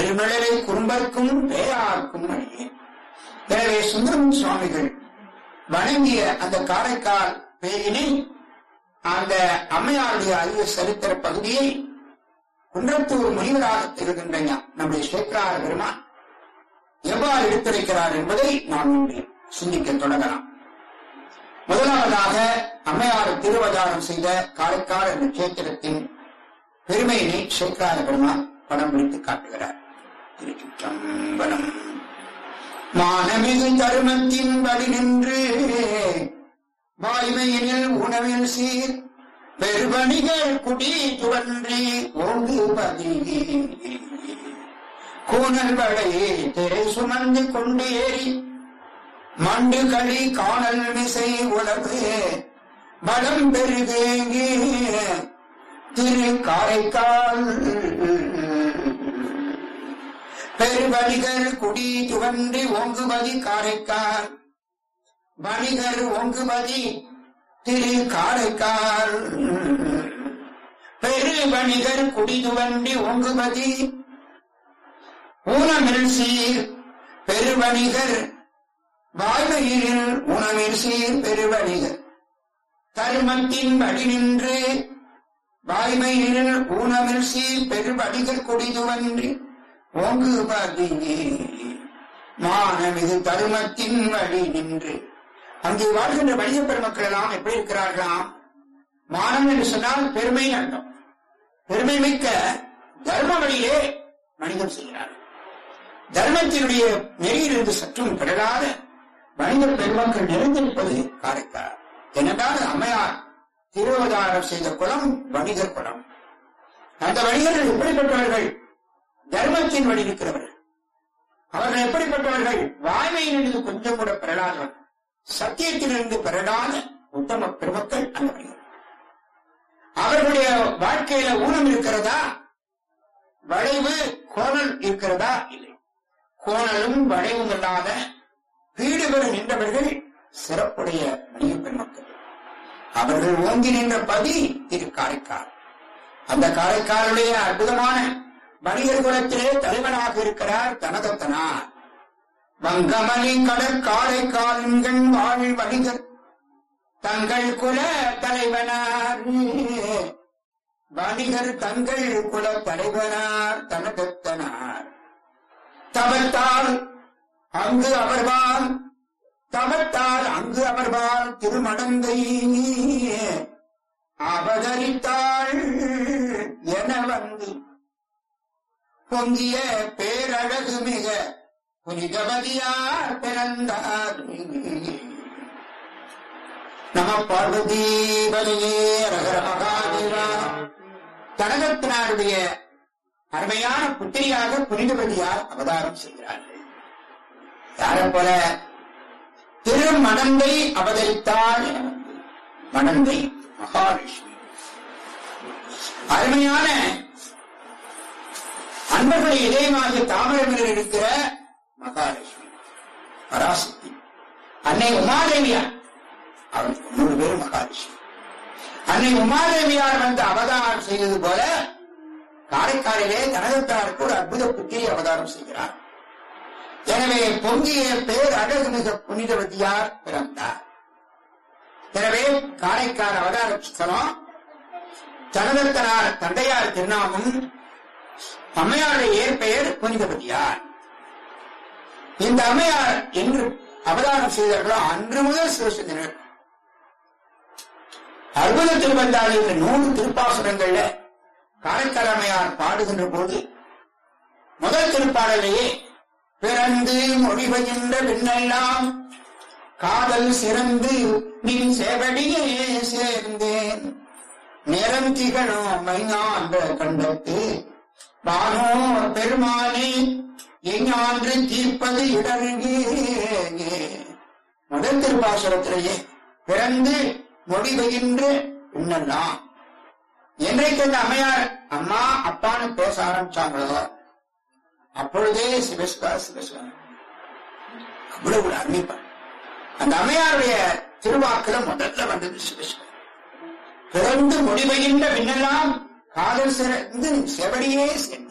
பெருமிழலை குறும்பர்க்கும் பேயார்க்கும் அழியே எனவே சுந்தரம் சுவாமிகள் வணங்கிய அந்த காரைக்கால் பேயினை அந்த அம்மையாருடைய அரிய சரித்திர பகுதியை குன்றத்தூர் முனிவராக திகழ்கின்ற ஞா- நம்முடைய சேக்கரார் பெருமான் எவ்வாறு எடுத்துரைக்கிறார் என்பதை நாம் இன்று சிந்திக்க தொடங்கலாம் முதலாவதாக அம்மையார் திருவதாரம் செய்த காரைக்கால் என்ற கேத்திரத்தின் பெருமையினை சேக்கரார பெருமான் படம் பிடித்து காட்டுகிறார் திருச்சிற்றம்பலம் மானமிகு தருமத்தின் வழி நின்று வாய்மையினில் உணவில் சீர் பெருவணிகள் குடி துவன்றி ஓங்கு பதி கூனல் வளையே திரை சுமந்து கொண்டு ஏறி மண்டு களி காணல் மிசை உலகு பலம் பெருகே திரு காரைக்கால் பெருவணிகர் குடி துவன்றி ஓங்குபதி காரைக்கால் வணிகர் ஓங்குபதி திரு காரைக்கால் பெருவணிகர் குடி துவன்றி ஓங்குபதி ஊனமில் சீர் பெருவணிகர் வாய்மையில் உணவில் சீர் பெருவணிகர் தருமத்தின் வழி நின்று வாய்மையில் ஊனமில் சீர் பெருவணிகர் குடிதுவன்றி ஓங்கு பதினே மானமிகு தருமத்தின் வழி நின்று அங்கே வாழ்கின்ற வணிக பெருமக்கள் எல்லாம் எப்படி இருக்கிறார்களாம் மானம் என்று சொன்னால் பெருமை அர்த்தம் பெருமை மிக்க தர்ம வழியிலே வணிகம் செய்கிறார்கள் தர்மத்தினுடைய நெறியிலிருந்து சற்றும் பெறலாத வணிக பெருமக்கள் நிறைந்திருப்பது காரைக்கால் ஏனென்றால் அம்மையார் திருவதாரம் செய்த குளம் வணிகர் குளம் அந்த வணிகர்கள் எப்படிப்பட்டவர்கள் தர்மத்தின் வழி இருக்கிறவர்கள் அவர்கள் எப்படிப்பட்டவர்கள் வாய்மையிலிருந்து கொஞ்சம் கூட பெறலாதவர்கள் சத்தியத்திலிருந்து பெறலாத உத்தம பெருமக்கள் அந்த வணிகர்கள் அவர்களுடைய வாழ்க்கையில ஊனம் இருக்கிறதா வளைவு கோணல் இருக்கிறதா இல்லை கோணலும் வளைவும் இல்லாத வீடு பெற நின்றவர்கள் சிறப்புடைய வணிக பெருமக்கள் அவர்கள் ஓங்கி நின்ற பதி திரு காரைக்கால் அந்த காரைக்காலுடைய அற்புதமான வணிகர் குலத்திலே தலைவனாக இருக்கிறார் தனதத்தனார் வங்கமலி கடற்காரைக்காலின்கள் வாழ் வணிகர் தங்கள் குல தலைவனார் வணிகர் தங்கள் குல தலைவனார் தனதத்தனார் தவத்தால் அங்கு அமர்வால் தவத்தால் அங்கு அமர்வால் திருமடந்தை அவதரித்தாள் என வந்து பொங்கிய பேரழகு மிக புனிதவதியார் பிறந்தார் நம பார்வதீபதியே ரகர மகாதேவா கனகத்தினாருடைய அருமையான புத்திரியாக புனிதவதியார் அவதாரம் செய்கிறார்கள் யாரை போல திருமணந்தை அவதரித்தாள் என வந்து மணந்தை மகாலட்சுமி அருமையான அன்பர்களை இதயமாக தாமிரமில் இருக்கிற மகாலட்சுமி பராசக்தி அன்னை உமாதேவியார் அவருக்கு மூணு பேரும் மகாலட்சுமி அன்னை உமாதேவியார் வந்து அவதாரம் செய்தது போல காரைக்காலிலே கனகத்தாருக்கு ஒரு அற்புத புத்திரை அவதாரம் செய்கிறார் எனவே பொங்கிய பேர் அழகு மிக புனிதவதியார் பிறந்தார் எனவே காரைக்கால் அவதார ஸ்தலம் தனதத்தனார் தந்தையார் திருநாமம் அம்மையாருடைய ஏற்பெயர் புனிதவதியார் இந்த அம்மையார் என்று அவதாரம் செய்தார்களோ அன்று முதல் சிவசிந்தனர் அற்புத திருவந்தாள் என்ற நூறு திருப்பாசுரங்கள்ல காரைக்கால் அம்மையார் பாடுகின்ற போது முதல் திருப்பாடலையே பிறந்து மொழிபகின்ற பின்னெல்லாம் காதல் சிறந்து நின் செவடியே சேர்ந்தேன் நிறம் திகழும் மைஞான்ற கண்டத்து வானோ பெருமானே எஞ்ஞான்று தீர்ப்பது இடருகே முதல் திருப்பாசுரத்திலேயே பிறந்து மொழிபெயின்று பின்னெல்லாம் என்றைக்கு அந்த அம்மையார் அம்மா அப்பான்னு பேச ஆரம்பிச்சாங்களோ அப்பொழுதே சிவஸ்வா சிவஸ்வா அவ்வளவு ஒரு அருமைப்பாடு அந்த அம்மையாருடைய திருவாக்குல முதல்ல வந்தது சிவஸ்வா பிறந்து முடிவெகின்ற பின்னெல்லாம் காதல் சிறந்து செவடியே சேர்ந்து